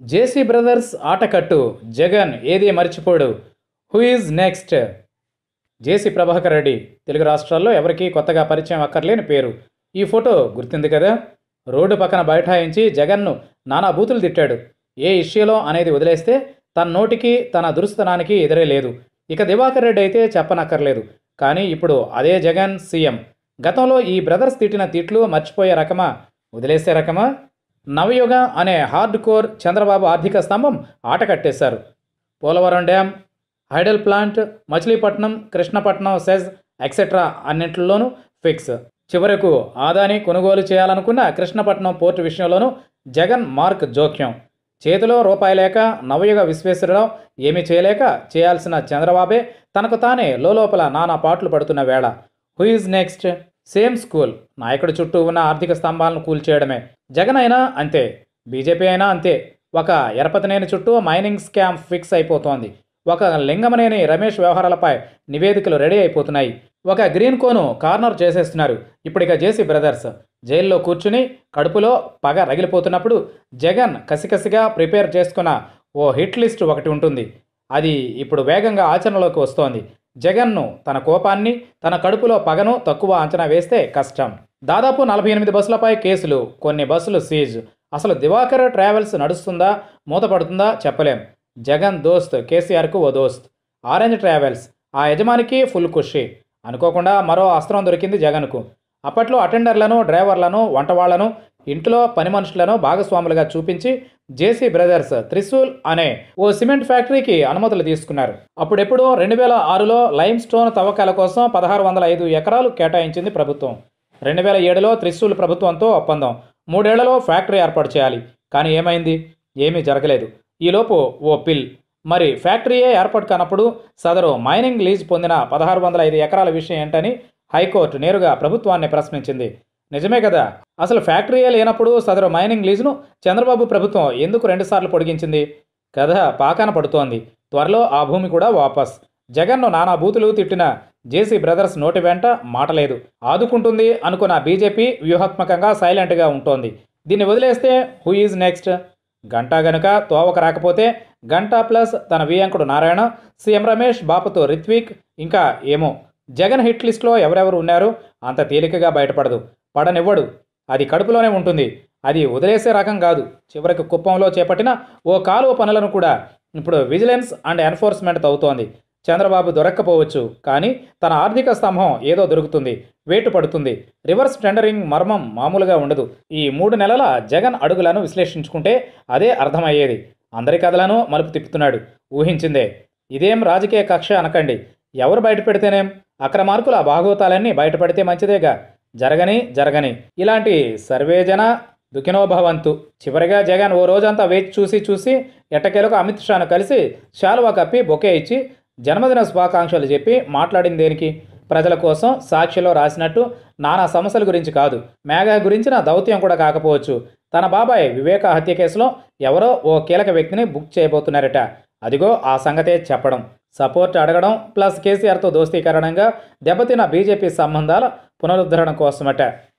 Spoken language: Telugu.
జేసీ బ్రదర్స్ ఆటకట్టు జగన్ ఏది మర్చిపోడు who is next JC Prabhakar Reddy Telugu రాష్ట్రాల్లో ఎవరికీ కొత్తగా పరిచయం అక్కర్లేని పేరు ఈ ఫోటో గుర్తుంది కదా రోడ్డు పక్కన బైఠాయించి జగన్ను నానా బూతులు తిట్టాడు ఏ ఇష్యూలో అనేది వదిలేస్తే తన నోటికి తన దురుస్తనానికి ఎదురే లేదు ఇక దివాకర్ రెడ్డి అయితే చెప్పనక్కర్లేదు కానీ ఇప్పుడు అదే జగన్ సీఎం గతంలో ఈ బ్రదర్స్ తిట్టిన తిట్లు మర్చిపోయే రకమా వదిలేసే రకమా నవయుగ అనే హార్డ్ కోర్ చంద్రబాబు ఆర్థిక స్తంభం ఆట కట్టేశారు Polavaram dam hydel plant Machilipatnam Krishnapatnam SEZ etcetera అన్నింటిలోనూ ఫిక్స్ చివరకు ఆదాని కొనుగోలు చేయాలనుకున్న కృష్ణపట్నం పోర్టు విషయంలోనూ జగన్ మార్క్ జోక్యం చేతిలో రూపాయి లేక నవయుగ విశ్వేశ్వరరావు ఏమీ చేయలేక చేయాల్సిన చంద్రబాబే తనకు తానే లోపల నానా పాటలు పడుతున్న వేళ who is next same school నాయకుడి చుట్టూ ఉన్న ఆర్థిక స్తంభాలను కూల్చేయడమే జగన్ అయినా అంతే బీజేపీ అయినా అంతే ఒక ఎరపతినేని చుట్టూ మైనింగ్ స్కామ్ ఫిక్స్ అయిపోతోంది ఒక లింగమనేని రమేష్ వ్యవహారాలపై నివేదికలు రెడీ అయిపోతున్నాయి ఒక గ్రీన్ కోను కార్నర్ చేసేస్తున్నారు ఇప్పటిక జేసీ బ్రదర్స్ జైల్లో కూర్చుని కడుపులో పగ రగిలిపోతున్నప్పుడు జగన్ కసికసిగా ప్రిపేర్ చేసుకున్న ఓ హిట్ లిస్ట్ ఒకటి ఉంటుంది అది ఇప్పుడు వేగంగా ఆచరణలోకి వస్తోంది జగన్ను తన కోపాన్ని తన కడుపులో పగను తక్కువ అంచనా వేస్తే కష్టం దాదాపు నలభై ఎనిమిది బస్సులపై కేసులు కొన్ని బస్సులు సీజ్ అసలు దివాకర్ ట్రావెల్స్ నడుస్తుందా మూతపడుతుందా చెప్పలేం జగన్ దోస్త్ కేసీఆర్కు ఓ దోస్త్ ఆరెంజ్ ట్రావెల్స్ ఆ యజమానికి ఫుల్ ఖుషి అనుకోకుండా మరో అస్త్రం దొరికింది జగన్కు అప్పట్లో అటెండర్లను డ్రైవర్లను వంటవాళ్లను ఇంట్లో పని మనుషులను భాగస్వాములుగా చూపించి జేసీ బ్రదర్స్ త్రిశూల్ అనే ఓ సిమెంట్ ఫ్యాక్టరీకి అనుమతులు తీసుకున్నారు అప్పుడెప్పుడు రెండు వేల ఆరులో లైమ్ స్టోన్ తవ్వకాల కోసం పదహారు వందల ఐదు ఎకరాలు కేటాయించింది ప్రభుత్వం రెండు వేల ఏడులో త్రిశూల్ ప్రభుత్వంతో ఒప్పందం మూడేళ్లలో ఫ్యాక్టరీ ఏర్పాటు చేయాలి కానీ ఏమైంది ఏమీ జరగలేదు ఈలోపు ఓ పిల్ మరి ఫ్యాక్టరీయే ఏర్పాటు కానప్పుడు సదరు మైనింగ్ లీజ్ పొందిన పదహారు వందల ఐదు ఎకరాల విషయం ఏంటని హైకోర్టు నేరుగా ప్రభుత్వాన్ని ప్రశ్నించింది నిజమే కదా అసలు ఫ్యాక్టరీయే లేనప్పుడు సదరు మైనింగ్ లీజును చంద్రబాబు ప్రభుత్వం ఎందుకు రెండుసార్లు పొడిగించింది కథ పాకాన పడుతోంది త్వరలో ఆ భూమి కూడా వాపస్ జగన్ను నానా బూతులు తిట్టిన జేసీ బ్రదర్స్ నోటి వెంట మాట లేదు ఆదుకుంటుంది అనుకున్న బీజేపీ వ్యూహాత్మకంగా సైలెంట్గా ఉంటోంది దీన్ని వదిలేస్తే హూ ఈజ్ నెక్స్ట్ గంటా గనుక తోవక రాకపోతే గంటా ప్లస్ తన వియంకుడు నారాయణ సీఎం రమేష్ బాపుతో రిత్విక్ ఇంకా ఏమో జగన్ హిట్ లిస్ట్లో ఎవరెవరు ఉన్నారో అంత తేలికగా బయటపడదు పడనివ్వడు అది కడుపులోనే ఉంటుంది అది వదిలేసే రకం కాదు చివరికి కుప్పంలో చేపట్టిన ఓ కాలువ పనులను కూడా ఇప్పుడు విజిలెన్స్ అండ్ ఎన్ఫోర్స్మెంట్ అవుతోంది చంద్రబాబు దొరక్కపోవచ్చు కానీ తన ఆర్థిక స్తంభం ఏదో దొరుకుతుంది వేటు పడుతుంది రివర్స్ టెండరింగ్ మర్మం మామూలుగా ఉండదు ఈ మూడు నెలల జగన్ అడుగులను విశ్లేషించుకుంటే అదే అర్థమయ్యేది అందరి కథలను మలుపు తిప్పుతున్నాడు ఊహించిందే ఇదేం రాజకీయ కక్ష అనకండి ఎవరు బయట పెడితేనేం అక్రమార్కుల భాగవతాలన్నీ బయటపడితే మంచిదేగా జరగని జరగని ఇలాంటి సర్వేజన దుఃఖినోభవంతు చివరిగా జగన్ ఓ రోజంతా వేచి చూసి చూసి ఎట్టకేలకు అమిత్ షాను కలిసి శాలువా కప్పి బొకే ఇచ్చి జన్మదిన శుభాకాంక్షలు చెప్పి మాట్లాడింది దేనికి ప్రజల కోసం సాక్షిలో రాసినట్టు నానా సమస్యల గురించి కాదు మేఘా గురించిన దౌత్యం కూడా కాకపోవచ్చు తన బాబాయ్ వివేక హత్య కేసులో ఎవరో ఓ కీలక వ్యక్తిని బుక్ చేయబోతున్నారట అదిగో ఆ సంగతే చెప్పడం సపోర్ట్ అడగడం ప్లస్ కేసీఆర్తో దోస్తీకరణంగా దెబ్బతిన్న బీజేపీ సంబంధాల పునరుద్ధరణ కోసమట